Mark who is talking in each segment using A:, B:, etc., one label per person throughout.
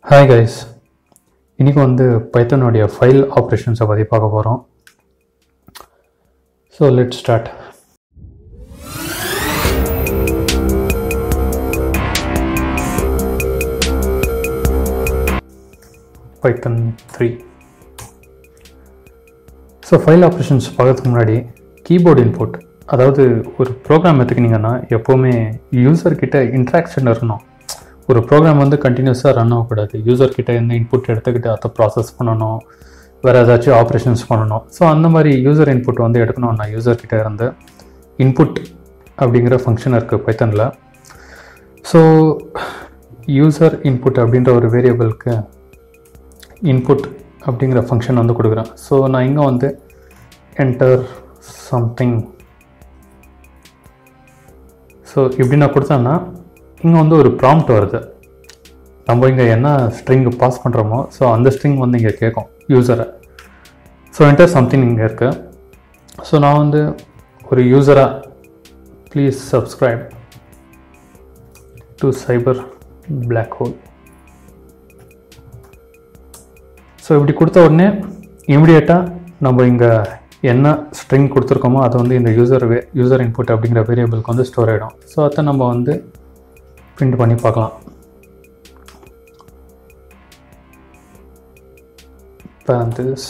A: hi guys இன்னைக்கு வந்து பைத்தனுடைய file ஆப்ரேஷன்ஸை பற்றி பார்க்க போகிறோம் so let start python three so file operations பார்க்கறதுக்கு முன்னாடி கீபோர்டு இன்புட் அதாவது ஒரு ப்ரோக்ராம் எடுத்துக்கிட்டிங்கன்னா எப்போவுமே யூசர் கிட்ட இன்ட்ராக்ஷன் இருக்கணும் ஒரு ப்ரோக்ராம் வந்து கண்டினியூஸாக ரன் ஆகக்கூடாது யூசர் கிட்ட இருந்து இன்புட் எடுத்துக்கிட்டு அதை ப்ராசஸ் பண்ணணும் வேறு ஏதாச்சும் ஆப்ரேஷன்ஸ் பண்ணணும் ஸோ அந்த மாதிரி யூசர் இன்புட் வந்து எடுக்கணும்னா யூசர் கிட்ட இருந்து இன்புட் அப்படிங்கிற ஃபங்க்ஷன் இருக்குது பைத்தனில் ஸோ யூசர் இன்புட் அப்படின்ற ஒரு வேரியபிளுக்கு இன்புட் அப்படிங்கிற ஃபங்க்ஷன் வந்து கொடுக்குறேன் ஸோ நான் இங்கே வந்து என்டர் சம்திங் ஸோ இப்படி நான் கொடுத்தேன்னா இங்கே வந்து ஒரு ப்ராம்ப்ட் வருது நம்ம இங்கே என்ன ஸ்ட்ரிங் பாஸ் பண்ணுறோமோ ஸோ அந்த ஸ்ட்ரிங் வந்து இங்கே கேட்கும் யூசரை ஸோ என்டர் சம்திங் இங்கே இருக்கு ஸோ நான் வந்து ஒரு யூசராக please subscribe to cyber black hole so இப்படி கொடுத்த உடனே இமிடியேட்டாக நம்ம இங்கே என்ன ஸ்ட்ரிங் கொடுத்துருக்கோமோ அது வந்து இந்த யூசர் வே யூசர் இன்புட் அப்படிங்கிற வேரியபிளுக்கு வந்து ஸ்டோர் ஆகிடும் ஸோ அதை நம்ம வந்து பிரிண்ட் பண்ணி பார்க்கலாம் parenthesis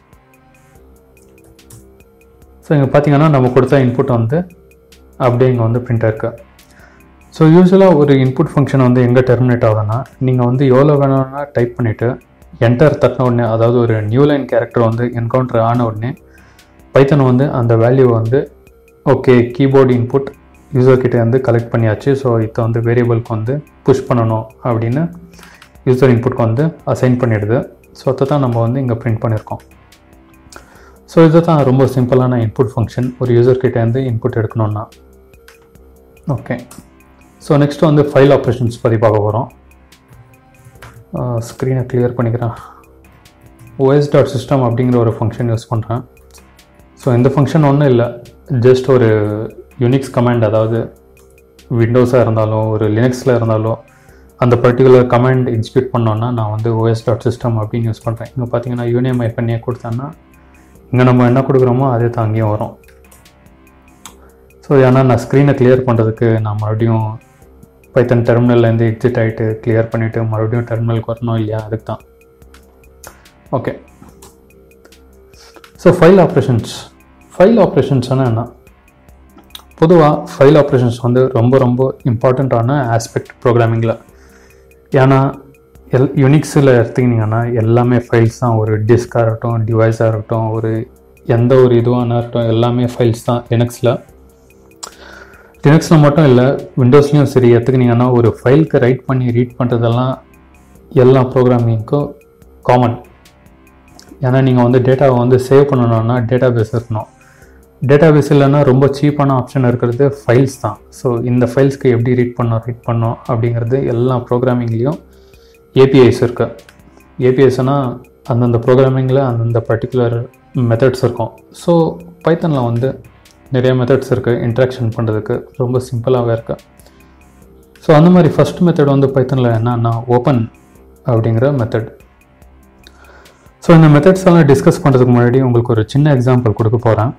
A: ஸோ இங்கே பார்த்தீங்கன்னா நம்ம கொடுத்த இன்புட் வந்து அப்படியே இங்கே வந்து பிரிண்ட் இருக்கு ஸோ யூஸ்வலாக ஒரு இன்புட் ஃபங்க்ஷன் வந்து எங்கே டெர்மினேட் ஆகுதுன்னா நீங்கள் வந்து எவ்வளோ வேணும்னா டைப் பண்ணிவிட்டு என்டர் தட்டின உடனே அதாவது ஒரு நியூ லைன் கேரக்டர் வந்து என்கவுண்டர் ஆன உடனே பைத்தன் வந்து அந்த வேல்யூ வந்து ஓகே கீபோர்டு இன்புட் யூசர் கிட்டே வந்து கலெக்ட் பண்ணியாச்சு ஸோ இதை வந்து வேரியபிளுக்கு வந்து புஷ் பண்ணணும் அப்படின்னு யூசர் இன்புட்க்கு வந்து அசைன் பண்ணிடுது ஸோ அதை தான் நம்ம வந்து இங்கே பிரிண்ட் பண்ணியிருக்கோம் ஸோ இது தான் ரொம்ப சிம்பிளான இன்புட் ஃபங்க்ஷன் ஒரு யூசர் கிட்டே இருந்து இன்புட் எடுக்கணும்னா ஓகே ஸோ நெக்ஸ்ட் வந்து ஃபைல் ஆப்ரேஷன்ஸ் பற்றி பார்க்க போகிறோம் ஸ்க்ரீனை கிளியர் பண்ணிக்கிறேன் ஓஎஸ் டாட் சிஸ்டம் அப்படிங்கிற ஒரு ஃபங்க்ஷன் யூஸ் பண்ணுறேன் ஸோ இந்த ஃபங்க்ஷன் ஒன்றும் இல்லை ஜஸ்ட் ஒரு யூனிக்ஸ் கமாண்ட் அதாவது விண்டோஸாக இருந்தாலும் ஒரு லினக்ஸில் இருந்தாலும் அந்த பர்டிகுலர் கமாண்ட் எக்ஸிக்யூட் பண்ணோன்னா நான் வந்து ஓஎஸ் டாட் சிஸ்டம் அப்படின்னு யூஸ் பண்ணுறேன் இங்கே பார்த்தீங்கன்னா யூனியம் ஐப்பண்ணியை கொடுத்தேன்னா இங்கே நம்ம என்ன கொடுக்குறோமோ அதே தான் அங்கேயும் வரும் ஸோ ஏன்னா நான் ஸ்க்ரீனை கிளியர் பண்ணுறதுக்கு நான் மறுபடியும் பைத்தன் டெர்மினல்லேருந்து எக்ஸிட் ஆகிட்டு கிளியர் பண்ணிவிட்டு மறுபடியும் டெர்மினலுக்கு வரணும் இல்லையா அதுக்கு தான் okay so file operations file ஆப்ரேஷன்ஸ்னால் என்ன பொதுவாக ஃபைல் ஆப்ரேஷன்ஸ் வந்து ரொம்ப ரொம்ப இம்பார்ட்டண்ட்டான ஆஸ்பெக்ட் ப்ரோக்ராமிங்கில் ஏன்னா எல் யுனிக்ஸில் எடுத்துக்கிட்டிங்கன்னா எல்லாமே ஃபைல்ஸ் தான் ஒரு டிஸ்காக இருக்கட்டும் டிவைஸாக இருக்கட்டும் ஒரு எந்த ஒரு இதுவான இருக்கட்டும் எல்லாமே ஃபைல்ஸ் தான் லினக்ஸில் லினக்ஸில் மட்டும் இல்லை விண்டோஸ்லேயும் சரி எடுத்துக்கிட்டிங்கன்னா ஒரு ஃபைலுக்கு ரைட் பண்ணி ரீட் பண்ணுறதெல்லாம் எல்லா ப்ரோக்ராமிங்க்கும் காமன் ஏன்னா நீங்கள் வந்து டேட்டாவை வந்து சேவ் பண்ணணும்னா டேட்டா பேஸ் இருக்கணும் டேட்டா பேஸ் இல்லைன்னா ரொம்ப சீப்பான ஆப்ஷன் இருக்கிறது ஃபைல்ஸ் தான் ஸோ இந்த ஃபைல்ஸ்க்கு எப்படி ரீட் பண்ணோம் ரீட் பண்ணோம் அப்படிங்கிறது எல்லா ப்ரோக்ராமிங்லேயும் ஏபிஐஸ் இருக்கு ஏபிஐஸ்னால் அந்தந்த ப்ரோக்ராமிங்கில் அந்தந்த பர்டிகுலர் மெத்தட்ஸ் இருக்கும் ஸோ பைத்தனில் வந்து நிறைய மெத்தட்ஸ் இருக்குது இன்ட்ராக்ஷன் பண்ணுறதுக்கு ரொம்ப சிம்பிளாகவே இருக்கு ஸோ அந்த மாதிரி ஃபஸ்ட் மெத்தட் வந்து பைத்தனில் என்னன்னா ஓப்பன் அப்படிங்கிற மெத்தட் ஸோ இந்த மெத்தட்ஸ் எல்லாம் டிஸ்கஸ் பண்ணுறதுக்கு முன்னாடி உங்களுக்கு ஒரு சின்ன எக்ஸாம்பிள் கொடுக்க போகிறேன்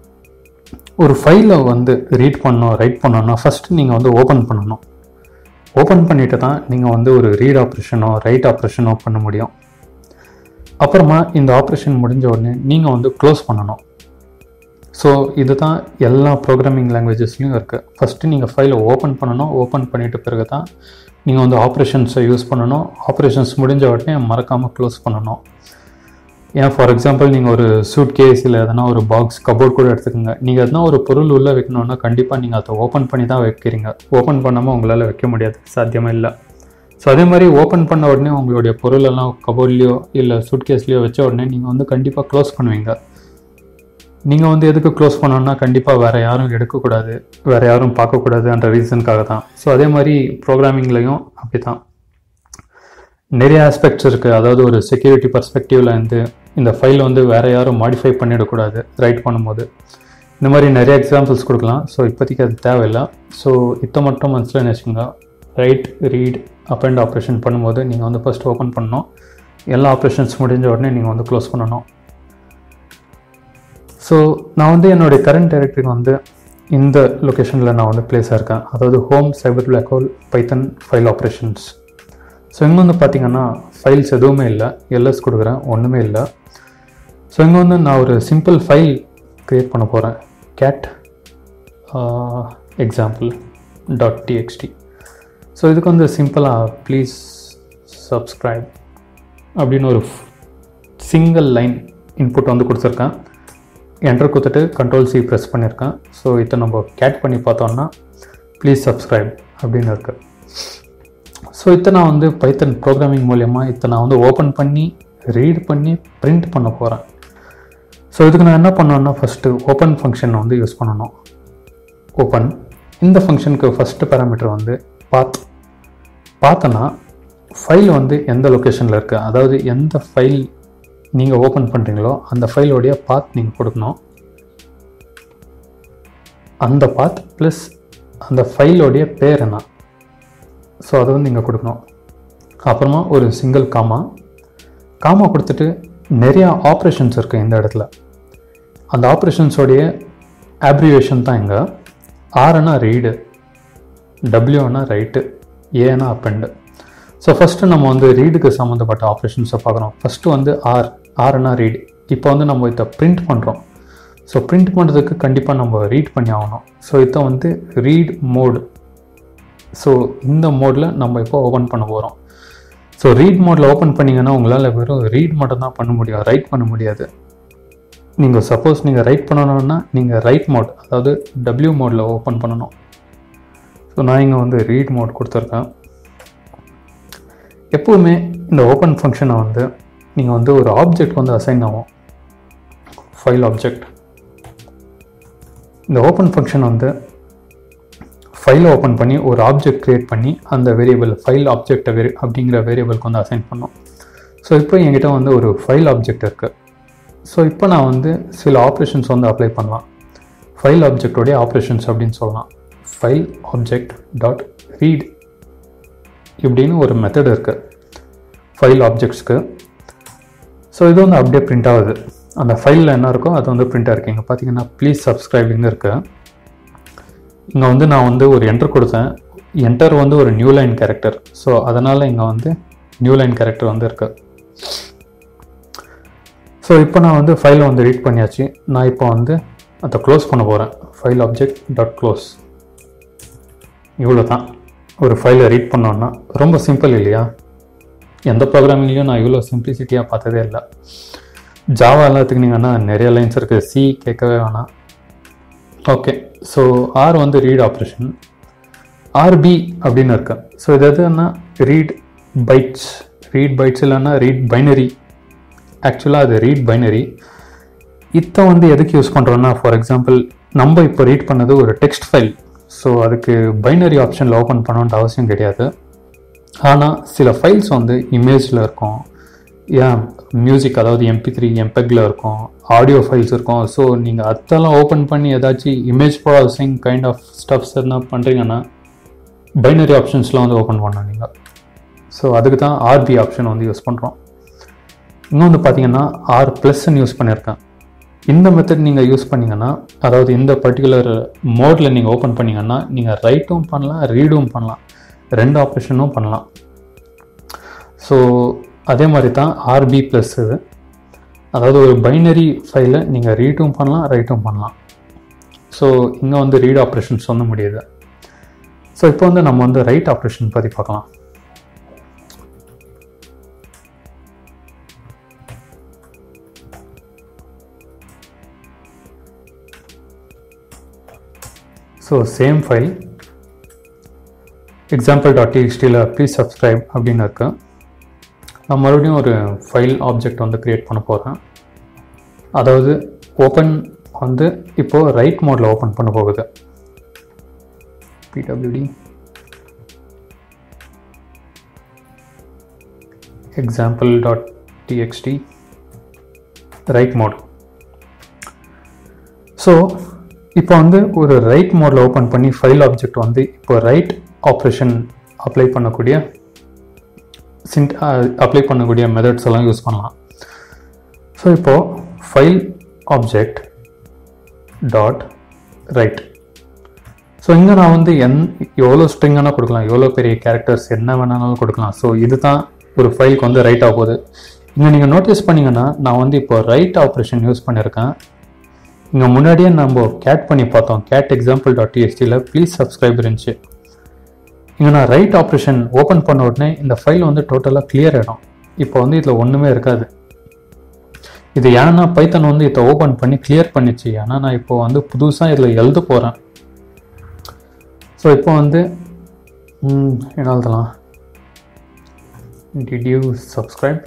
A: ஒரு ஃபைலை வந்து ரீட் பண்ணணும் ரைட் பண்ணணும்னா ஃபஸ்ட்டு நீங்கள் வந்து ஓப்பன் பண்ணணும் ஓப்பன் பண்ணிட்டு தான் நீங்கள் வந்து ஒரு ரீட் ஆப்ரேஷனோ ரைட் ஆப்ரேஷனோ பண்ண முடியும் அப்புறமா இந்த ஆப்ரேஷன் முடிஞ்ச உடனே நீங்கள் வந்து க்ளோஸ் பண்ணணும் ஸோ இது தான் எல்லா ப்ரோக்ராமிங் லாங்குவேஜஸ்லையும் இருக்குது ஃபஸ்ட்டு நீங்கள் ஃபைலை ஓப்பன் பண்ணணும் ஓப்பன் பண்ணிட்ட பிறகு தான் நீங்கள் வந்து ஆப்ரேஷன்ஸை யூஸ் பண்ணணும் ஆப்ரேஷன்ஸ் முடிஞ்ச உடனே மறக்காமல் க்ளோஸ் பண்ணணும் ஏன் ஃபார் எக்ஸாம்பிள் நீங்கள் ஒரு சூட் கேஸ் இல்லை எதனா ஒரு பாக்ஸ் கபோர்ட் கூட எடுத்துக்கோங்க நீங்கள் எதனா ஒரு பொருள் உள்ளே வைக்கணும்னா கண்டிப்பாக நீங்கள் அதை ஓப்பன் பண்ணி தான் வைக்கிறீங்க ஓப்பன் பண்ணாமல் உங்களால் வைக்க முடியாது சாத்தியமாக இல்லை ஸோ அதே மாதிரி ஓப்பன் பண்ண உடனே உங்களுடைய பொருளெல்லாம் கபோர்ட்லேயோ இல்லை சூட் கேஸ்லேயோ வச்ச உடனே நீங்கள் வந்து கண்டிப்பாக க்ளோஸ் பண்ணுவீங்க நீங்கள் வந்து எதுக்கு க்ளோஸ் பண்ணோன்னா கண்டிப்பாக வேறு யாரும் எடுக்கக்கூடாது வேறு யாரும் பார்க்கக்கூடாதுன்ற ரீசனுக்காக தான் ஸோ அதே மாதிரி ப்ரோக்ராமிங்லேயும் அப்படி தான் நிறைய ஆஸ்பெக்ட்ஸ் இருக்குது அதாவது ஒரு செக்யூரிட்டி பர்ஸ்பெக்டிவில் இருந்து இந்த ஃபைலை வந்து வேறு யாரும் மாடிஃபை பண்ணிடக்கூடாது ரைட் பண்ணும்போது இந்த மாதிரி நிறைய எக்ஸாம்பிள்ஸ் கொடுக்கலாம் ஸோ இப்போதைக்கு அது தேவையில்லை ஸோ இதை மட்டும் மனசில் நினச்சிங்க ரைட் ரீட் அப்பெண்ட் ஆப்ரேஷன் பண்ணும்போது நீங்கள் வந்து ஃபஸ்ட் ஓப்பன் பண்ணணும் எல்லா ஆப்ரேஷன்ஸ் முடிஞ்ச உடனே நீங்கள் வந்து க்ளோஸ் பண்ணணும் ஸோ நான் வந்து என்னுடைய கரண்ட் டைரக்டரிக்கு வந்து இந்த லொக்கேஷனில் நான் வந்து பிளேஸாக இருக்கேன் அதாவது home cyber black hole python file operations so இங்கே வந்து பார்த்தீங்கன்னா ஃபைல்ஸ் எதுவுமே இல்லை எல்எஸ் கொடுக்குறேன் ஒன்றுமே இல்லை ஸோ இங்கே வந்து நான் ஒரு சிம்பிள் ஃபைல் க்ரியேட் பண்ண போகிறேன் cat example dot TXT so இதுக்கு வந்து சிம்பிளாக ப்ளீஸ் சப்ஸ்கிரைப் அப்படின்னு ஒரு சிங்கிள் லைன் இன்புட் வந்து கொடுத்துருக்கேன் என்டர் கொடுத்துட்டு கண்ட்ரோல் சி ப்ரெஸ் பண்ணியிருக்கேன் ஸோ இதை நம்ம கேட் பண்ணி பார்த்தோம்னா ப்ளீஸ் சப்ஸ்கிரைப் அப்படின்னு இருக்கு ஸோ இதை நான் வந்து பைத்தன் ப்ரோக்ராமிங் மூலயமா இதை நான் வந்து ஓப்பன் பண்ணி ரீட் பண்ணி பிரிண்ட் பண்ண போகிறேன் ஸோ இதுக்கு நான் என்ன பண்ணணும்னா ஃபஸ்ட்டு ஓப்பன் ஃபங்க்ஷன் வந்து யூஸ் பண்ணணும் ஓப்பன் இந்த ஃபங்க்ஷனுக்கு ஃபஸ்ட்டு பேராமீட்டர் வந்து பாத் பார்த்தோன்னா ஃபைல் வந்து எந்த லொக்கேஷனில் இருக்குது அதாவது எந்த ஃபைல் நீங்கள் ஓப்பன் பண்ணுறீங்களோ அந்த ஃபைலோடைய பாத் நீங்கள் கொடுக்கணும் அந்த பாத் ப்ளஸ் அந்த ஃபைலோடைய பேர் என்ன ஸோ அதை வந்து நீங்கள் கொடுக்கணும் அப்புறமா ஒரு சிங்கிள் காமா காமா கொடுத்துட்டு நிறையா ஆப்ரேஷன்ஸ் இருக்குது இந்த இடத்துல அந்த ஆப்ரேஷன்ஸோடைய ஆப்ரிவேஷன் தான் இங்கே ஆர்னா ரீடு டபிள்யூனா ரைட்டு ஏனா அப்பெண்டு ஸோ ஃபஸ்ட்டு நம்ம வந்து ரீடுக்கு சம்மந்தப்பட்ட ஆப்ரேஷன்ஸை பார்க்குறோம் ஃபஸ்ட்டு வந்து ஆர் ஆர்னா ரீட் இப்போ வந்து நம்ம இதை பிரிண்ட் பண்ணுறோம் ஸோ பிரிண்ட் பண்ணுறதுக்கு கண்டிப்பாக நம்ம ரீட் பண்ணி ஆகணும் ஸோ இதை வந்து ரீட் மோடு ஸோ இந்த மோடில் நம்ம இப்போ ஓப்பன் பண்ண போகிறோம் ஸோ ரீட் மோடில் ஓப்பன் பண்ணிங்கன்னா உங்களால் வெறும் ரீட் மட்டும் தான் பண்ண முடியும் ரைட் பண்ண முடியாது நீங்கள் சப்போஸ் நீங்கள் ரைட் பண்ணணும்னா நீங்கள் ரைட் மோட் அதாவது டபிள்யூ மோடில் ஓப்பன் பண்ணணும் ஸோ நான் இங்கே வந்து ரீட் மோட் கொடுத்துருக்கேன் எப்போவுமே இந்த ஓப்பன் ஃபங்க்ஷனை வந்து நீங்கள் வந்து ஒரு ஆப்ஜெக்ட் வந்து அசைன் ஆகும் ஃபைல் ஆப்ஜெக்ட் இந்த ஓப்பன் ஃபங்க்ஷன் வந்து ஃபைலை ஓப்பன் பண்ணி ஒரு ஆப்ஜெக்ட் க்ரியேட் பண்ணி அந்த வேரியபிள் ஃபைல் ஆப்ஜெக்டை வேரி அப்படிங்கிற வேரியபிளுக்கு வந்து அசைன் பண்ணோம் ஸோ இப்போ என்கிட்ட வந்து ஒரு ஃபைல் ஆப்ஜெக்ட் இருக்குது ஸோ இப்போ நான் வந்து சில ஆப்ரேஷன்ஸ் வந்து அப்ளை பண்ணலாம் ஃபைல் ஆப்ஜெக்டோடைய ஆப்ரேஷன்ஸ் அப்படின்னு சொல்லலாம் ஃபைல் ஆப்ஜெக்ட் டாட் ரீட் இப்படின்னு ஒரு மெத்தட் இருக்குது ஃபைல் ஆப்ஜெக்ட்ஸ்க்கு ஸோ இது வந்து அப்படியே பிரிண்ட் ஆகுது அந்த ஃபைலில் என்ன இருக்கோ அது வந்து பிரிண்ட் ஆகிருக்கு இங்கே பார்த்தீங்கன்னா ப்ளீஸ் சப்ஸ்கிரைப் இங்கே இருக்கு இங்கே வந்து நான் வந்து ஒரு என்டர் கொடுத்தேன் என்டர் வந்து ஒரு நியூ லைன் கேரக்டர் ஸோ அதனால் இங்கே வந்து நியூ லைன் கேரக்டர் வந்து இருக்கு ஸோ இப்போ நான் வந்து ஃபைலை வந்து ரீட் பண்ணியாச்சு நான் இப்போ வந்து அதை க்ளோஸ் பண்ண போகிறேன் ஃபைல் ஆப்ஜெக்ட் டாட் க்ளோஸ் இவ்வளோ தான் ஒரு ஃபைலை ரீட் பண்ணோன்னா ரொம்ப சிம்பிள் இல்லையா எந்த ப்ரோக்ராமிங்லேயும் நான் இவ்வளோ சிம்பிளிசிட்டியாக பார்த்ததே இல்லை ஜாவா எல்லாத்துக்கு நீங்கன்னா நிறைய லைன்ஸ் இருக்குது சி கேட்கவே வேணாம் ஓகே ஸோ ஆர் வந்து ரீட் ஆப்ரேஷன் ஆர்பி அப்படின்னு இருக்கு ஸோ இது எதுன்னா ரீட் பைட்ஸ் ரீட் பைட்ஸ் இல்லைன்னா ரீட் பைனரி ஆக்சுவலாக அது ரீட் பைனரி இதை வந்து எதுக்கு யூஸ் பண்ணுறோன்னா ஃபார் எக்ஸாம்பிள் நம்ம இப்போ ரீட் பண்ணது ஒரு டெக்ஸ்ட் ஃபைல் ஸோ அதுக்கு பைனரி ஆப்ஷனில் ஓப்பன் பண்ணணுன்ற அவசியம் கிடையாது ஆனால் சில ஃபைல்ஸ் வந்து இமேஜில் இருக்கும் ஏன் மியூசிக் அதாவது எம்பி த்ரீ எம்பெக்கில் இருக்கும் ஆடியோ ஃபைல்ஸ் இருக்கும் ஸோ நீங்கள் அதெல்லாம் ஓப்பன் பண்ணி ஏதாச்சும் image processing kind of stuffs எதுனா பண்ணுறீங்கன்னா பைனரி ஆப்ஷன்ஸ்லாம் வந்து ஓப்பன் பண்ணணும் நீங்கள் ஸோ அதுக்கு தான் ஆர்பி ஆப்ஷன் வந்து யூஸ் பண்ணுறோம் இன்னும் வந்து பார்த்தீங்கன்னா ஆர் ப்ளஸ்ன்னு யூஸ் பண்ணியிருக்கேன் இந்த மெத்தட் நீங்கள் யூஸ் பண்ணீங்கன்னா அதாவது இந்த பர்டிகுலர் மோடில் நீங்கள் ஓப்பன் பண்ணீங்கன்னா நீங்கள் ரைட்டும் பண்ணலாம் ரீடும் பண்ணலாம் ரெண்டு ஆப்ரேஷனும் பண்ணலாம் ஸோ அதே மாதிரி தான் ஆர்பி ப்ளஸ் இது அதாவது ஒரு பைனரி ஃபைலை நீங்கள் ரீட்டும் பண்ணலாம் ரைட்டும் பண்ணலாம் ஸோ இங்கே வந்து ரீட் ஆப்ரேஷன்ஸ் சொல்ல முடியுது ஸோ இப்போ வந்து நம்ம வந்து ரைட் ஆப்ரேஷன் பற்றி பார்க்கலாம் so same file example dot டிஎக்ஸ்டியில் ப்ளீஸ் சப்ஸ்கிரைப் அப்படின்னு இருக்கு நான் மறுபடியும் ஒரு ஃபைல் ஆப்ஜெக்ட் வந்து க்ரியேட் பண்ண போகிறேன் அதாவது ஓப்பன் வந்து இப்போது ரைட் மோடில் ஓப்பன் பண்ண போகுது PWD example dot TXT write mode so இப்போ வந்து ஒரு ரைட் மோடில் ஓப்பன் பண்ணி ஃபைல் ஆப்ஜெக்ட் வந்து இப்போ ரைட் ஆப்ரேஷன் அப்ளை பண்ணக்கூடிய சின்ட் அப்ளை பண்ணக்கூடிய மெத்தட்ஸ் எல்லாம் யூஸ் பண்ணலாம் ஸோ இப்போது file object dot write so இங்கே நான் வந்து என் எவ்வளோ ஸ்ட்ரிங்கானா கொடுக்கலாம் எவ்வளோ பெரிய கேரக்டர்ஸ் என்ன வேணாலும் கொடுக்கலாம் ஸோ இதுதான் ஒரு ஃபைலுக்கு வந்து ரைட் ஆக போகுது இங்கே நீங்கள் நோட்டீஸ் பண்ணீங்கன்னா நான் வந்து இப்போ ரைட் ஆப்ரேஷன் யூஸ் பண்ணியிருக்கேன் இங்கே முன்னாடியே நம்ம கேட் பண்ணி பார்த்தோம் கேட் எக்ஸாம்பிள் டாட் டிஎஸ்டியில் ப்ளீஸ் சப்ஸ்கிரைப் இருந்துச்சு இங்கே நான் ரைட் ஆப்ரேஷன் ஓப்பன் பண்ண உடனே இந்த ஃபைல் வந்து டோட்டலாக கிளியர் ஆகிடும் இப்போ வந்து இதில் ஒன்றுமே இருக்காது இது ஏன்னா பைத்தன் வந்து இதை ஓப்பன் பண்ணி கிளியர் பண்ணிச்சு ஏன்னா நான் இப்போ வந்து புதுசாக இதில் எழுத போகிறேன் ஸோ இப்போ வந்து ம், என்ன எழுதலாம் டிட் யூ சப்ஸ்கிரைப்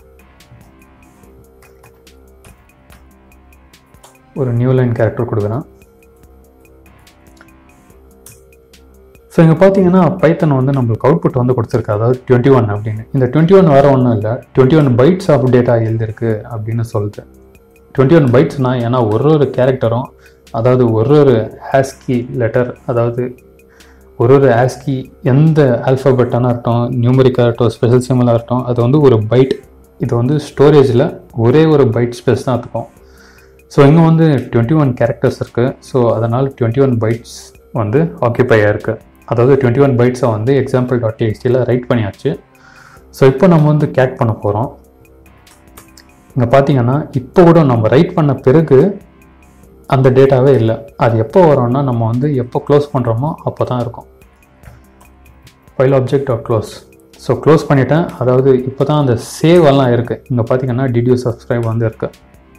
A: ஒரு நியூ லைன் கேரக்டர் கொடுக்குறேன் ஸோ இங்கே பார்த்தீங்கன்னா பைத்தன் வந்து நம்மளுக்கு அவுட்புட் வந்து கொடுத்துருக்கு அதாவது டுவெண்ட்டி ஒன் அப்படின்னு இந்த டுவெண்ட்டி ஒன் வேறு ஒன்றும் இல்லை twenty one bytes of data எழுதிருக்கு அப்படின்னு சொல்லுது டுவெண்ட்டி ஒன் பைட்ஸ்னால் ஏன்னா ஒரு ஒரு கேரக்டரும் அதாவது ஒரு ஒரு ஹேஸ்கி லெட்டர் அதாவது ஒரு ஒரு ஆஸ்கி எந்த ஆல்ஃபபெட்டான இருக்கட்டும் நியூமரிக்காக இருக்கட்டும் ஸ்பெஷல் சிம்பிளாக இருக்கட்டும் அது வந்து ஒரு பைட் இது வந்து ஸ்டோரேஜில் ஒரே ஒரு பைட் ஸ்பேஸ் தான் இருக்கும் ஸோ இங்கே வந்து டுவெண்ட்டி ஒன் கேரக்டர்ஸ் இருக்குது ஸோ அதனால் டுவெண்ட்டி ஒன் பைட்ஸ் வந்து ஆக்கியபை ஆயிருக்கு அதாவது டுவெண்ட்டி ஒன் பைட்ஸை வந்து எக்ஸாம்பிள் டாட் டிஎக்ஸ்டியில் ரைட் பண்ணியாச்சு ஸோ இப்போ நம்ம வந்து கேட் பண்ண போகிறோம் இங்கே பார்த்தீங்கன்னா இப்போ கூட நம்ம ரைட் பண்ண பிறகு அந்த டேட்டாவே இல்லை அது எப்போ வரும்னா நம்ம வந்து எப்போ க்ளோஸ் பண்ணுறோமோ அப்போ தான் இருக்கும் file object dot close so close பண்ணிட்டேன் அதாவது இப்போ தான் அந்த சேவ் எல்லாம் இருக்குது இங்கே பார்த்தீங்கன்னா டிடியூ சப்ஸ்கிரைப் வந்து இருக்குது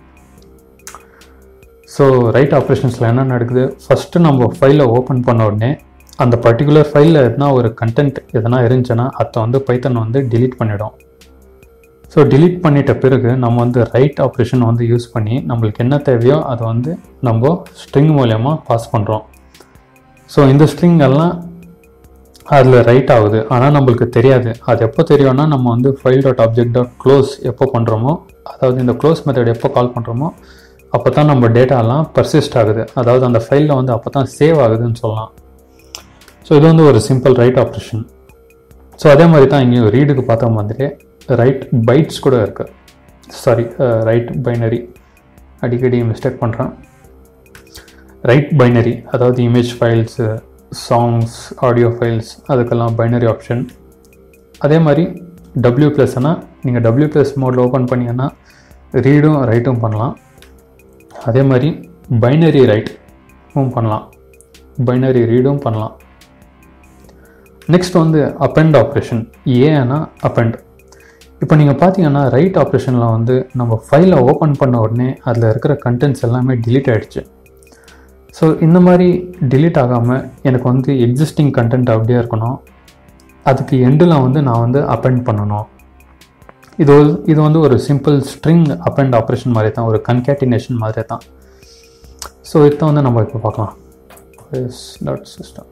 A: ஸோ ரைட் ஆப்ரேஷன்ஸில் என்ன நடக்குது ஃபஸ்ட்டு நம்ம ஃபைலை ஓப்பன் பண்ண உடனே அந்த பர்டிகுலர் ஃபைலில் எதுனா ஒரு கண்டென்ட் எதனா இருந்துச்சுன்னா அதை வந்து பைத்தன் வந்து delete பண்ணிடும் ஸோ delete பண்ணிட்ட பிறகு நம்ம வந்து ரைட் ஆப்ரேஷன் வந்து யூஸ் பண்ணி நம்மளுக்கு என்ன தேவையோ அதை வந்து நம்ம ஸ்ட்ரிங் மூலயமா பாஸ் பண்ணுறோம் ஸோ இந்த ஸ்ட்ரிங் எல்லாம் அதில் ரைட் ஆகுது ஆனால் நம்மளுக்கு தெரியாது அது எப்போ தெரியும்னா நம்ம வந்து file dot object dot close எப்போ பண்ணுறோமோ அதாவது இந்த க்ளோஸ் மெத்தட் எப்போ கால் பண்ணுறோமோ அப்போ தான் நம்ம டேட்டாலாம் பர்சிஸ்ட் ஆகுது அதாவது அந்த ஃபைலில் வந்து அப்போ தான் சேவ் ஆகுதுன்னு சொல்லலாம் ஸோ இது வந்து ஒரு சிம்பிள் ரைட் ஆப்ரேஷன் ஸோ அதே மாதிரி தான் இங்கேயும் ரீடுக்கு பார்த்த மாதிரி ரைட் பைட்ஸ் கூட இருக்குது சாரி ரைட் பைனரி அடிக்கடி மிஸ்டேக் பண்ணுறேன் ரைட் பைனரி அதாவது image files songs audio files அதுக்கெல்லாம் பைனரி ஆப்ஷன் அதே மாதிரி டபிள்யூ ப்ளஸ்னா நீங்கள் டபிள்யூ ப்ளஸ் மோடில் ஓப்பன் பண்ணீங்கன்னா ரீடும் ரைட்டும் பண்ணலாம் அதே மாதிரி பைனரி ரைட்டும் பண்ணலாம் பைனரி ரீடும் பண்ணலாம் நெக்ஸ்ட் வந்து அப்பெண்ட் ஆப்ரேஷன் ஏன்னா அப்பெண்ட் இப்போ நீங்கள் பார்த்தீங்கன்னா ரைட் ஆப்ரேஷனில் வந்து நம்ம ஃபைலை ஓப்பன் பண்ண உடனே அதில் இருக்கிற கண்டென்ட்ஸ் எல்லாமே delete ஆயிடுச்சு ஸோ இந்த மாதிரி delete ஆகாமல் எனக்கு வந்து எக்ஸிஸ்டிங் கண்டென்ட் அப்படியே இருக்கணும் அதுக்கு எண்டில் வந்து நான் வந்து அப்பெண்ட் பண்ணணும் இது ஒரு- இது வந்து ஒரு சிம்பிள் ஸ்ட்ரிங் அப்பெண்ட் ஆப்ரேஷன் மாதிரி தான் ஒரு கன்கேட்டினேஷன் மாதிரி தான் ஸோ இதை வந்து நம்ம இப்போ பார்க்கலாம் டாட் சிஸ்டம்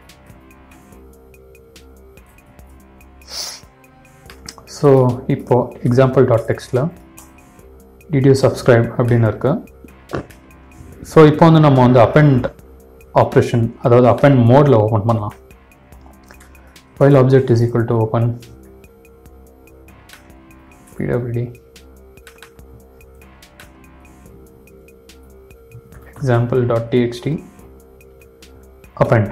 A: ஸோ இப்போ எக்ஸாம்பிள் டாட் டெக்ஸ்டில் டிடியூ சப்ஸ்கிரைப் அப்படின்னு இருக்கு ஸோ இப்போ வந்து நம்ம வந்து அப்பெண்ட் ஆப்ரேஷன் அதாவது அப்பெண்ட் மோடில் ஓப்பன் பண்ணலாம் file object is equal to open pwd example.txt append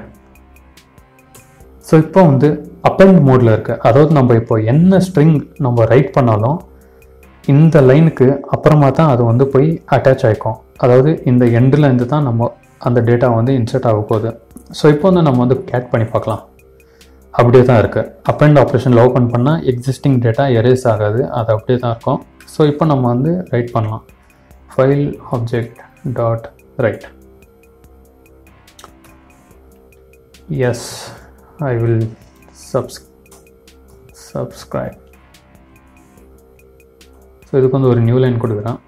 A: so இப்போ வந்து அப்பெண்ட் மோடில் இருக்கு அதாவது நம்ம இப்போ என்ன ஸ்ட்ரிங் நம்ம ரைட் பண்ணாலும் இந்த லைனுக்கு அப்புறமா தான் அது வந்து போய் அட்டாச் ஆகிக்கும் அதாவது இந்த எண்டில் இருந்து தான் நம்ம அந்த டேட்டா வந்து இன்சர்ட் ஆக போகுது ஸோ இப்போ வந்து நம்ம வந்து கேட் பண்ணி பார்க்கலாம் அப்படியே தான் இருக்குது அப்பெண்ட் ஆப்ரேஷனில் ஓப்பன் பண்ணால் எக்ஸிஸ்டிங் டேட்டா எரேஸ் ஆகாது அது அப்படியே தான் இருக்கும் ஸோ இப்போ நம்ம வந்து ரைட் பண்ணலாம் file object dot write yes I will subs subscribe so இதுக்கு வந்து ஒரு நியூ லைன் கொடுக்குறேன்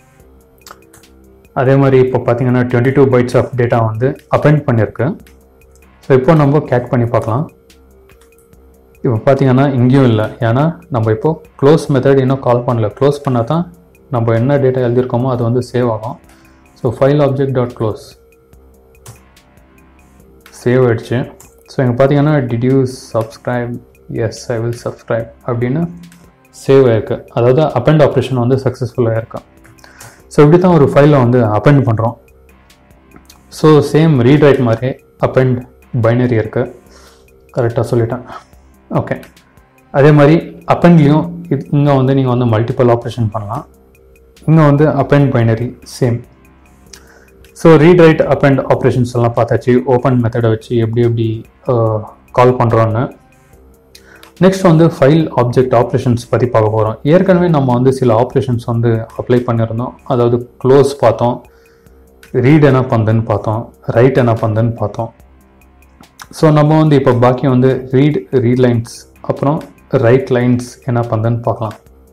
A: அதே மாதிரி இப்போ பார்த்தீங்கன்னா twenty two bytes of data வந்து அப்பெண்ட் பண்ணியிருக்கு ஸோ இப்போ நம்ம கேட் பண்ணி பார்க்கலாம் இப்போ பார்த்தீங்கன்னா இங்கேயும் இல்லை ஏன்னா நம்ம இப்போ க்ளோஸ் மெத்தட் இன்னும் கால் பண்ணல க்ளோஸ் பண்ணால் தான் நம்ம என்ன டேட்டா எழுதியிருக்கோமோ அது வந்து சேவ் ஆகும் so file object dot close save ஆயிடுச்சு ஸோ இங்கே பார்த்தீங்கன்னா did you subscribe yes I will subscribe அப்படின்னு சேவ் ஆயிருக்கு அதாவது அப்பெண்ட் ஆப்ரேஷன் வந்து சக்ஸஸ்ஃபுல்லாக இருக்கு ஸோ இப்படி தான் ஒரு ஃபைலை வந்து அப்பெண்ட் பண்ணுறோம் ஸோ சேம் ரீட் ரைட் மாதிரி அப்பெண்ட் பைனரி இருக்கு கரெக்டாக சொல்லிட்டேன் ஓகே அதே மாதிரி அப்பெண்ட்லேயும் இது இங்கே வந்து நீங்கள் வந்து மல்டிபிள் ஆப்ரேஷன் பண்ணலாம் இங்கே வந்து append binary same so read write append operations எல்லாம் பார்த்தாச்சு ஓப்பன் மெத்தடை வச்சு எப்படி எப்படி கால் பண்ணுறோன்னு நெக்ஸ்ட் வந்து ஃபைல் ஆப்ஜெக்ட் ஆப்ரேஷன்ஸ் பற்றி பார்க்க போகிறோம் ஏற்கனவே நம்ம வந்து சில ஆப்ரேஷன்ஸ் வந்து அப்ளை பண்ணியிருந்தோம் அதாவது க்ளோஸ் பார்த்தோம் ரீட் என்ன பண்ணுதுன்னு பார்த்தோம் ரைட் என்ன பண்ணுதுன்னு பார்த்தோம் ஸோ நம்ம வந்து இப்போ பாக்கி வந்து ரீட் ரீட் லைன்ஸ் அப்புறம் ரைட் லைன்ஸ் என்ன பண்ணுதுன்னு பார்க்கலாம்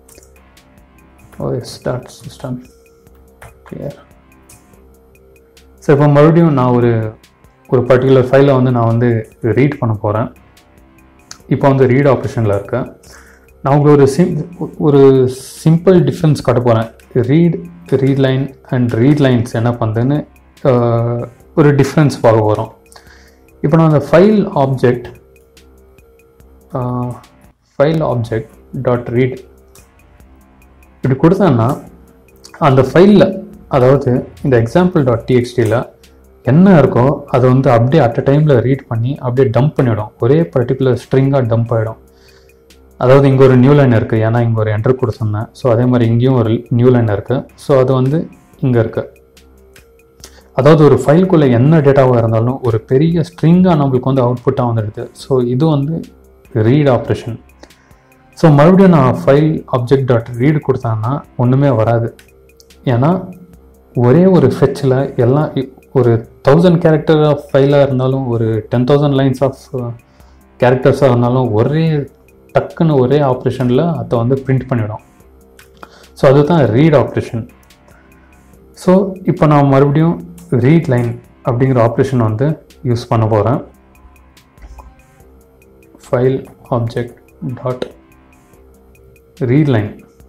A: oh start system clear so இப்போ மறுபடியும் நான் ஒரு ஒரு பர்டிகுலர் ஃபைலை வந்து நான் வந்து ரீட் பண்ண போகிறேன் இப்போ வந்து ரீட் ஆப்ரேஷனில் இருக்கேன் நான் உங்களுக்கு ஒரு சிம் ஒரு சிம்பிள் டிஃப்ரென்ஸ் காட்ட போகிறேன் read read line and read lines என்ன பண்ணுதுன்னு ஆஹ், ஒரு டிஃப்ரென்ஸ் பார்க்க போகிறோம் இப்போ நான் அந்த file object file object dot read இப்படி கொடுத்தேன்னா அந்த ஃபைலில் அதாவது இந்த எக்ஸாம்பிள் டாட் டிஎக்ஸ்டியில் என்ன இருக்கோ அதை வந்து அப்படியே அட் அ டைமில் ரீட் பண்ணி அப்படியே டம்ப் பண்ணிவிடும் ஒரே பர்டிகுலர் ஸ்ட்ரிங்காக டம்ப் ஆகிடும் அதாவது இங்கே ஒரு நியூ லைன் இருக்குது ஏன்னா இங்கே ஒரு என்டர் கொடுத்துருந்தேன் ஸோ அதே மாதிரி இங்கேயும் ஒரு நியூ லைன் இருக்குது ஸோ அது வந்து இங்கே இருக்குது அதாவது ஒரு ஃபைலுக்குள்ளே என்ன டேட்டாவாக இருந்தாலும் ஒரு பெரிய ஸ்ட்ரிங்காக நம்மளுக்கு வந்து அவுட்புட்டாக வந்துடுது ஸோ இது வந்து ரீட் ஆப்ரேஷன் ஸோ மறுபடியும் நான் ஃபைல் ஆப்ஜெக்ட் டாட் ரீட் கொடுத்தேன்னா ஒன்றுமே வராது ஏன்னா ஒரே ஒரு ஃபெச்சில் எல்லாம் இ- ஒரு தௌசண்ட் கேரக்டர் ஆஃப் ஃபைலாக இருந்தாலும் ஒரு டென் தௌசண்ட் லைன்ஸ் ஆஃப் கேரக்டர்ஸாக இருந்தாலும் ஒரே டக்குன்னு ஒரே ஆப்ரேஷனில் அதை வந்து பிரிண்ட் பண்ணிடும் ஸோ அதுதான் ரீட் ஆப்ரேஷன் ஸோ இப்போ நான் மறுபடியும் ரீட் லைன் அப்படிங்கிற ஆப்ரேஷன் வந்து யூஸ் பண்ண போகிறேன் file object dot read line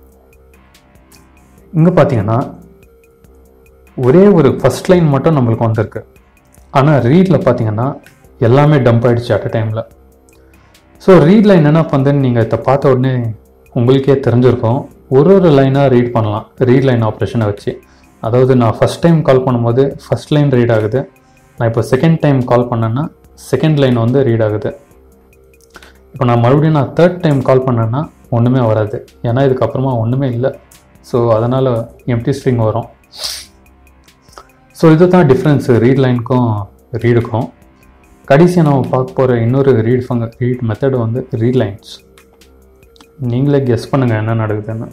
A: இங்கே பார்த்தீங்கன்னா ஒரே ஒரு ஃபர்ஸ்ட் லைன் மட்டும் நம்மளுக்கு வந்திருக்கு ஆனால் ரீடில் பார்த்தீங்கன்னா எல்லாமே டம்ப் ஆயிடுச்சு அட் அ டைமில் ஸோ ரீட் லைன் என்ன பண்ணுதுன்னு நீங்கள் இதை பார்த்த உடனே உங்களுக்கே தெரிஞ்சிருக்கும் ஒரு ஒரு லைனாக ரீட் பண்ணலாம் ரீட் லைன் ஆப்ரேஷனை வச்சு அதாவது நான் ஃபஸ்ட் டைம் கால் பண்ணும்போது ஃபஸ்ட் லைன் ரீட் ஆகுது நான் இப்போ செகண்ட் டைம் கால் பண்ணேன்னா செகண்ட் லைன் வந்து ரீட் ஆகுது இப்போ நான் மறுபடியும் நான் தேர்ட் டைம் கால் பண்ணேன்னா ஒன்றுமே வராது ஏன்னா இதுக்கப்புறமா ஒன்றுமே இல்லை ஸோ அதனால் எம்டி ஸ்ட்ரிங் வரும் ஸோ இதுதான் டிஃப்ரென்ஸ் ரீட் லைனுக்கும் ரீடுக்கும் கடைசியாக நம்ம பார்க்க போகிற இன்னொரு ரீட் ஃபங்க ரீட் மெத்தடு வந்து ரீட் லைன்ஸ் நீங்களே கெஸ் பண்ணுங்கள் என்ன நடக்குதுன்னு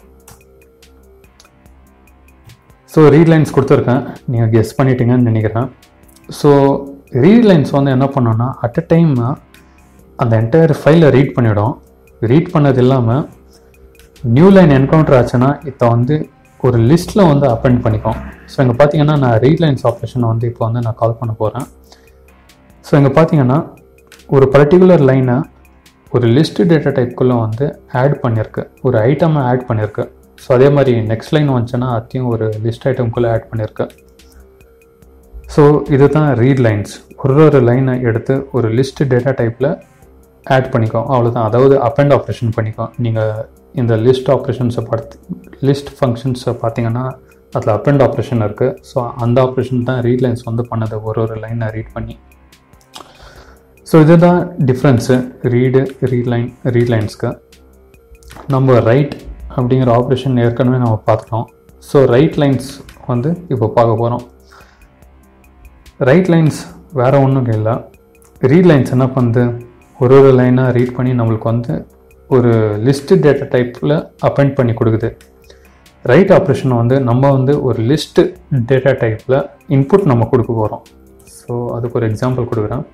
A: ஸோ ரீட் லைன்ஸ் கொடுத்துருக்கேன் நீங்கள் கெஸ் பண்ணிட்டீங்கன்னு நினைக்கிறேன் ஸோ ரீட் லைன்ஸ் வந்து என்ன பண்ணோன்னா அட் அ டைம் அந்த என்டையர் ஃபைலை ரீட் பண்ணிடும் ரீட் பண்ணது இல்லாமல் நியூ லைன் என்கவுண்டர் ஆச்சுன்னா இதை வந்து ஒரு லிஸ்ட்டில் வந்து அப்பெண்ட் பண்ணிக்கும் ஸோ இங்கே பார்த்தீங்கன்னா நான் ரீட் லைன்ஸ் ஆப்ரேஷனை வந்து இப்போ வந்து நான் கால் பண்ண போகிறேன் ஸோ இங்கே பார்த்தீங்கன்னா ஒரு பர்டிகுலர் லைனை ஒரு லிஸ்ட் டேட்டா டைப்குள்ளே வந்து ஆட் பண்ணியிருக்கு ஒரு ஐட்டமை ஆட் பண்ணியிருக்கு ஸோ அதே மாதிரி நெக்ஸ்ட் லைன் வந்துச்சுன்னா அதையும் ஒரு லிஸ்ட் ஐட்டம்குள்ளே ஆட் பண்ணியிருக்கு ஸோ இதுதான் ரீட் லைன்ஸ் ஒரு ஒரு லைனை எடுத்து ஒரு லிஸ்ட் டேட்டா டைப்பில் ஆட் பண்ணிக்கோ அவ்வளோதான் அதாவது அப்பெண்ட் ஆப்ரேஷன் பண்ணிக்கோ நீங்கள் இந்த லிஸ்ட் ஆப்ரேஷன்ஸை பார்த்து லிஸ்ட் ஃபங்க்ஷன்ஸை பார்த்தீங்கன்னா அதில் அப்பெண்ட் ஆப்ரேஷன் இருக்குது ஸோ அந்த ஆப்ரேஷன் தான் ரீட் லைன்ஸ் வந்து பண்ணது ஒரு ஒரு லைனை ரீட் பண்ணி ஸோ இதுதான் difference read read line read லைன்ஸ்க்கு நம்ம ரைட் அப்படிங்கிற ஆப்ரேஷன் ஏற்கனவே நம்ம பார்த்துட்டோம் ஸோ ரைட் லைன்ஸ் வந்து இப்போ பார்க்க போகிறோம் ரைட் லைன்ஸ் வேறு ஒன்றும் இல்லை ரீட் லைன்ஸ் என்ன பண்ணுது ஒரு ஒரு லைனாக ரீட் பண்ணி நம்மளுக்கு வந்து ஒரு லிஸ்ட் டேட்டா டைப்பில் அப்பெண்ட் பண்ணி கொடுக்குது ரைட் ஆப்ரேஷன் வந்து நம்ம வந்து ஒரு லிஸ்ட் டேட்டா டைப்பில் இன்புட் நம்ம கொடுக்க போகிறோம் ஸோ அதுக்கு ஒரு எக்ஸாம்பிள் கொடுக்குறேன்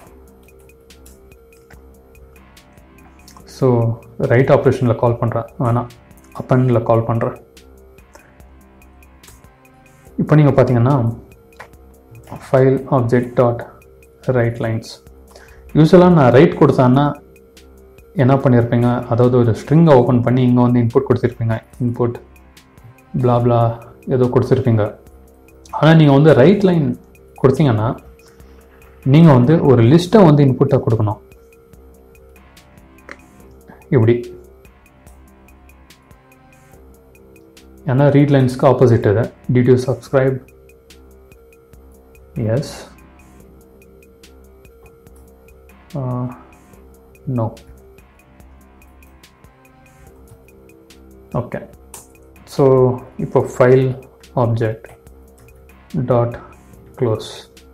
A: ஸோ ரைட் ஆப்ரேஷனில் கால் பண்ணுறேன் வேணாம் அப்பனில் கால் பண்ணுறேன் இப்போ நீங்கள் பார்த்தீங்கன்னா file object dot write lines யூஸ்வலாக நான் ரைட் கொடுத்தேன்னா என்ன பண்ணியிருப்பீங்க அதாவது ஒரு ஸ்ட்ரிங்கை ஓப்பன் பண்ணி இங்கே வந்து இன்புட் கொடுத்துருப்பீங்க இன்புட் blah blah ஏதோ கொடுத்துருப்பீங்க ஆனால் நீங்கள் வந்து ரைட் லைன் கொடுத்தீங்கன்னா நீங்கள் வந்து ஒரு லிஸ்ட்டை வந்து இன்புட்டாக கொடுக்கணும் இப்படி ஏன்னா ரீட் லைன்ஸ்க்கு ஆப்போசிட் இது did you subscribe yes no okay so இப்போ file object dot close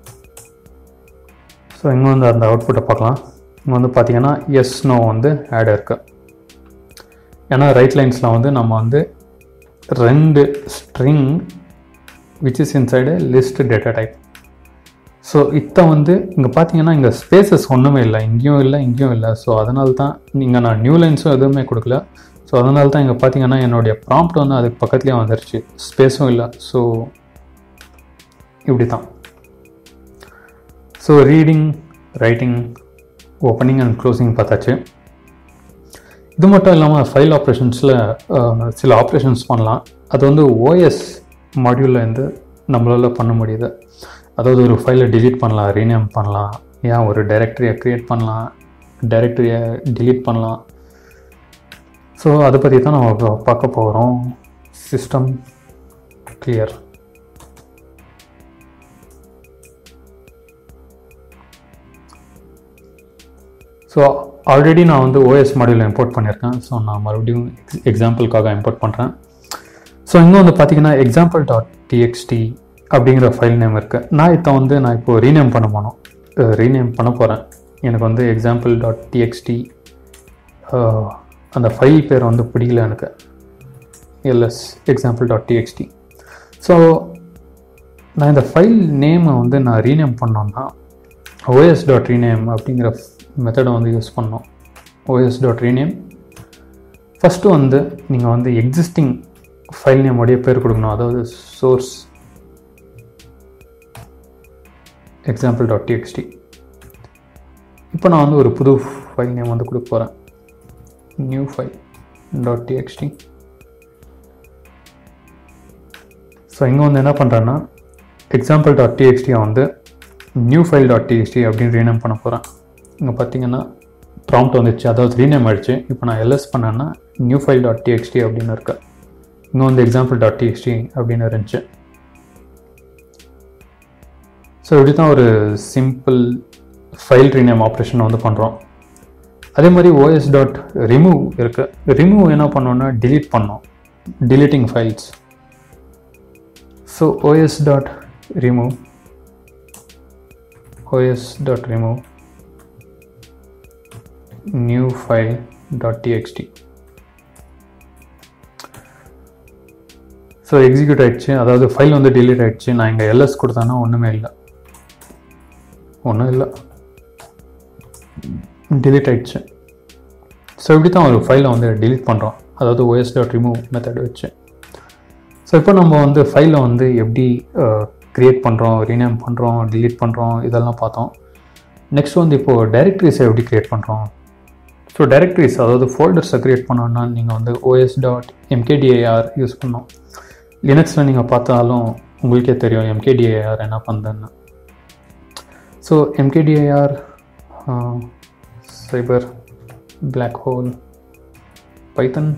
A: so இங்கே வந்து அந்த அவுட்புட்டை பார்க்கலாம் இங்கே வந்து பார்த்தீங்கன்னா எஸ் நோ வந்து ஆட் இருக்கு ஏன்னா ரைட் லைன்ஸில் வந்து நம்ம வந்து ரெண்டு string which is inside list data type so இத்தை வந்து இங்கே பார்த்தீங்கன்னா இங்கே ஸ்பேசஸ் ஒன்றுமே இல்லை இங்கேயும் இல்லை இங்கேயும் இல்லை ஸோ அதனால தான் நீங்கள் நான் நியூ லைன்ஸும் எதுவுமே கொடுக்கல ஸோ அதனால தான் இங்கே பார்த்தீங்கன்னா என்னுடைய ப்ராம்ப்ட் வந்து அதுக்கு பக்கத்துலேயே வந்துருச்சு ஸ்பேஸும் இல்லை ஸோ இப்படி தான் so reading writing opening and closing பார்த்தாச்சு இது மட்டும் இல்லாமல் ஃபைல் ஆப்ரேஷன்ஸில் சில ஆப்ரேஷன்ஸ் பண்ணலாம் அது வந்து ஓஎஸ் மாடியூல்லேருந்து நம்மளால் பண்ண முடியுது அதாவது ஒரு ஃபைலை டிலீட் பண்ணலாம் ரீநேம் பண்ணலாம் ஏன் ஒரு டைரக்டரியை க்ரியேட் பண்ணலாம் டைரக்டரியை டிலீட் பண்ணலாம் ஸோ அதை பற்றி தான் நம்ம இப்போ பார்க்க போகிறோம் சிஸ்டம் கிளியர் ஸோ ஆல்ரெடி நான் வந்து ஓஎஸ் மாடியூல் இம்போர்ட் பண்ணியிருக்கேன் ஸோ நான் மறுபடியும் எக்ஸ் எக்ஸாம்பிளுக்காக இம்போர்ட் பண்ணுறேன் ஸோ இங்கே வந்து பார்த்தீங்கன்னா எக்ஸாம்பிள் டாட் டிஎக்ஸ்டி அப்படிங்கிற ஃபைல் நேம் இருக்குது நான் இதை வந்து நான் இப்போ ரீநேம் பண்ண போனோம் ரீநேம் பண்ண போகிறேன் எனக்கு வந்து எக்ஸாம்பிள் டாட் டிஎக்ஸ்டி அந்த ஃபைல் பேர் வந்து பிடிக்கல எனக்கு LS example dot TXT so நான் இந்த ஃபைல் நேமை வந்து நான் ரீநேம் பண்ணோன்னா ஓஎஸ் டாட் ரீநேம் அப்படிங்கிற மெத்தடை வந்து யூஸ் பண்ணோம் ஓஎஸ் டாட் ரீநேம் ஃபஸ்ட்டு வந்து நீங்கள் வந்து எக்ஸிஸ்டிங் ஃபைல் நேமோடைய பேர் கொடுக்கணும் அதாவது சோர்ஸ் எக்ஸாம்பிள் டாட் டிஎக்ஸ்டி இப்போ நான் வந்து ஒரு புது ஃபைல் நேம் வந்து கொடுக்க போகிறேன் new file dot TXT so இங்கே வந்து என்ன பண்ணுறேன்னா எக்ஸாம்பிள் டாட் டிஎக்ஸ்டியை வந்து நியூ ஃபைல் டாட் டிஎக்ஸ்டி அப்படின்னு ரீநேம் பண்ண போகிறேன் இங்கே பார்த்தீங்கன்னா ப்ராம்ப்ட் வந்துச்சு அதாவது ரீநேம் ஆயிடுச்சு இப்போ நான் எல்எஸ் பண்ணேன்னா நியூ ஃபைல் டாட் டிஎக்ஸ்டி அப்படின்னு இருக்கு இங்கே வந்து எக்ஸாம்பிள் டாட் டிஎக்ஸ்டி அப்படின்னு இருந்துச்சு ஸோ இப்படி தான் ஒரு சிம்பிள் ஃபைல் ரீநேம் ஆப்ரேஷன் வந்து பண்ணுறோம் அதே மாதிரி ஓஎஸ் டாட் ரிமூவ் இருக்குது ரிமூவ் என்ன பண்ணோன்னா டிலீட் பண்ணோம் deleting files so OS dot remove os dot remove new file dot txt ஸோ எக்ஸிக்யூட் ஆயிடுச்சு அதாவது ஃபைல் வந்து delete ஆயிடுச்சு நான் இங்கே எல்எஸ் கொடுத்தேன்னா ஒன்றுமே இல்லை ஒன்றும் இல்லை delete ஆயிடுச்சு ஸோ இப்படி தான் ஒரு ஃபைலை வந்து delete பண்ணுறோம் அதாவது ஓஎஸ் டாட் ரிமூவ் மெத்தட் வச்சு ஸோ இப்போ நம்ம வந்து ஃபைலை வந்து எப்படி க்ரியேட் பண்ணுறோம் ரீநேம் பண்ணுறோம் delete பண்ணுறோம் இதெல்லாம் பார்த்தோம் நெக்ஸ்ட் வந்து இப்போது டைரக்டரிஸை எப்படி க்ரியேட் பண்ணுறோம் ஸோ டைரக்டரிஸ் அதாவது ஃபோல்டர்ஸை க்ரியேட் பண்ணோன்னா நீங்கள் வந்து ஓஎஸ் டாட் எம்கேடிஏஆர் யூஸ் பண்ணோம் லினக்ஸில் நீங்கள் பார்த்தாலும் உங்களுக்கே தெரியும் எம்கேடிஏஆர் என்ன பண்ணுதுன்னு so mkdir cyber black hole python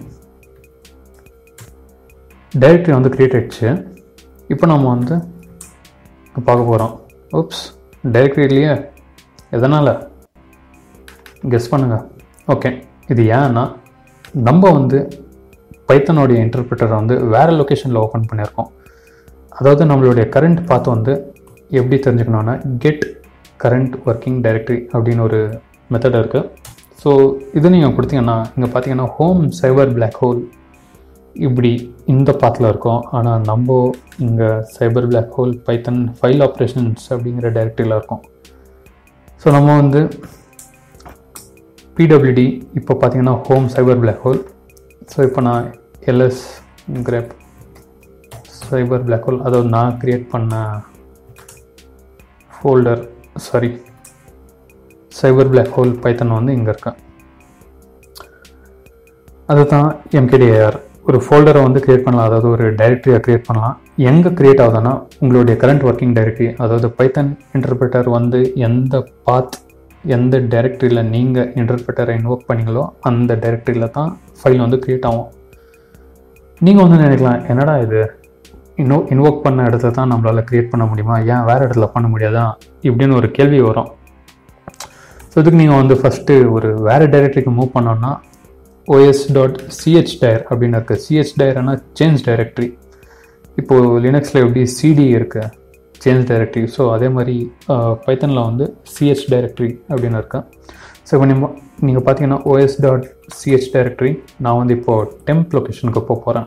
A: directory வந்து க்ரியேட் ஆயிடுச்சு இப்போ நம்ம வந்து பார்க்க போகிறோம் ஓப்ஸ் டைரக்டரி இல்லையே எதனால் கெஸ் பண்ணுங்கள் ஓகே இது ஏன்னா நம்ம வந்து பைத்தனுடைய இன்டர்பிரிட்டரை வந்து வேறு லொக்கேஷனில் ஓப்பன் பண்ணியிருக்கோம் அதாவது நம்மளுடைய கரண்ட் பார்த்து வந்து எப்படி தெரிஞ்சுக்கணுன்னா கெட் கரண்ட் ஒர்க்கிங் டைரக்டரி அப்படின்னு ஒரு மெத்தட் இருக்குது ஸோ இது நீங்கள் கொடுத்தீங்கன்னா இங்கே பார்த்தீங்கன்னா ஹோம் சைபர் பிளாக் ஹோல் இப்படி இந்த பாத்தில் இருக்கோம் ஆனால் நம்ம இங்கே cyber black hole python file operations அப்படிங்கிற டைரக்டரியில் இருக்கோம் ஸோ நம்ம வந்து பிடபிள்யூடி இப்போ பார்த்தீங்கன்னா home cyber black hole so இப்போ நான் LS grep cyber black hole அதாவது நான் க்ரியேட் பண்ண folder sorry cyber black hole python வந்து இங்கே இருக்கேன் அதுதான் எம்கேடிஏஆர் ஒரு ஃபோல்டரை வந்து க்ரியேட் பண்ணலாம் அதாவது ஒரு டைரக்டரியை க்ரியேட் பண்ணலாம் எங்கே க்ரியேட் ஆகுதுன்னா உங்களுடைய கரண்ட் ஒர்க்கிங் டைரக்டரி அதாவது பைத்தன் இன்டர்பிரட்டர் வந்து எந்த பாத் எந்த டைரக்டரியில் நீங்கள் இன்டர்பிரட்டரை இன்வோக் பண்ணீங்களோ அந்த டைரக்டரியில் தான் ஃபைல் வந்து க்ரியேட் ஆகும் நீங்கள் வந்து நினைக்கலாம் என்னடா இது இன்னோ இன்வோக் பண்ண இடத்துல தான் நம்மளால் க்ரியேட் பண்ண முடியுமா ஏன் வேறு இடத்துல பண்ண முடியாதா இப்படின்னு ஒரு கேள்வி வரும் ஸோ இதுக்கு நீங்கள் வந்து ஃபஸ்ட்டு ஒரு வேறு டைரக்டரிக்கு மூவ் பண்ணோன்னா ஓஎஸ் டாட் சிஹெச் டயர் அப்படின்னு இருக்குது சிஹெச் டயர்னா சேஞ்ச் டைரக்டரி இப்போது லினக்ஸில் எப்படி சிடி இருக்குது சேஞ்ச் டைரக்டரி ஸோ அதே மாதிரி பைத்தனில் வந்து சிஹெச் டைரக்டரி அப்படின்னு இருக்கு ஸோ இப்போ நீங்கள் நீங்கள் பார்த்தீங்கன்னா ஓஎஸ் டாட் சிஹெச் டைரக்டரி நான் வந்து இப்போது டெம்ப் லொக்கேஷனுக்கு போக போகிறேன்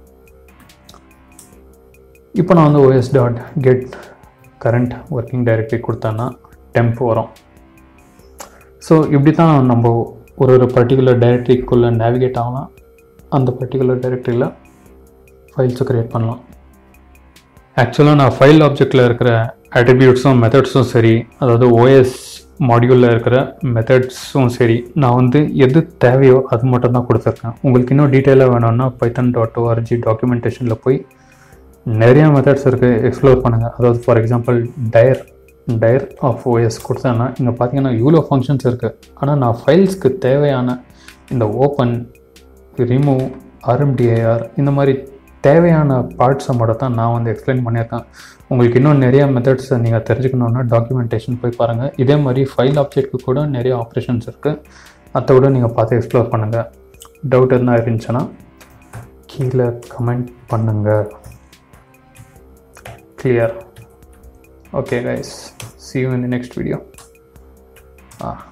A: இப்போ நான் வந்து OS dot get current working directory கொடுத்தேன்னா டெம்ப் வரும் ஸோ இப்படி தான் நம்ம ஒரு ஒரு பர்டிகுலர் டைரக்டரிக்குள்ளே நேவிகேட் ஆகலாம் அந்த பர்டிகுலர் டைரக்டரியில் ஃபைல்ஸை க்ரியேட் பண்ணலாம் ஆக்சுவலாக நான் ஃபைல் ஆப்ஜெக்டில் இருக்கிற அட்ரிபியூட்ஸும் மெத்தட்ஸும் சரி அதாவது ஓஎஸ் மாடியூலில் இருக்கிற மெத்தட்ஸும் சரி நான் வந்து எது தேவையோ அது மட்டும் தான் கொடுத்துருக்கேன் உங்களுக்கு இன்னும் டீட்டெயிலாக வேணும்னா பைத்தன் டாட் ஓஆர்ஜி டாக்குமெண்டேஷனில் போய் நிறைய மெத்தட்ஸ் இருக்குது எக்ஸ்ப்ளோர் பண்ணுங்கள் அதாவது for example dir dir of OS கொடுத்தேன்னா இங்கே பார்த்தீங்கன்னா இவ்வளோ ஃபங்க்ஷன்ஸ் இருக்குது ஆனால் நான் ஃபைல்ஸ்க்கு தேவையான இந்த ஓப்பன் ரிமூவ் ஆர்எம்டிஐஆர் இந்த மாதிரி தேவையான பார்ட்ஸை மட்டும் தான் நான் வந்து எக்ஸ்பிளைன் பண்ணியிருக்கேன் உங்களுக்கு இன்னும் நிறைய மெத்தட்ஸை நீங்கள் தெரிஞ்சுக்கணுன்னா டாக்குமெண்டேஷன் போய் பாருங்கள் இதே மாதிரி ஃபைல் ஆப்ஜெக்ட்க்கு கூட நிறைய ஆப்ரேஷன்ஸ் இருக்குது அதை கூட நீங்கள் பார்த்து எக்ஸ்ப்ளோர் பண்ணுங்கள் டவுட் எதுனா இருந்துச்சுன்னா கீழே கமெண்ட் பண்ணுங்கள் clear okay guys see you in the next video ah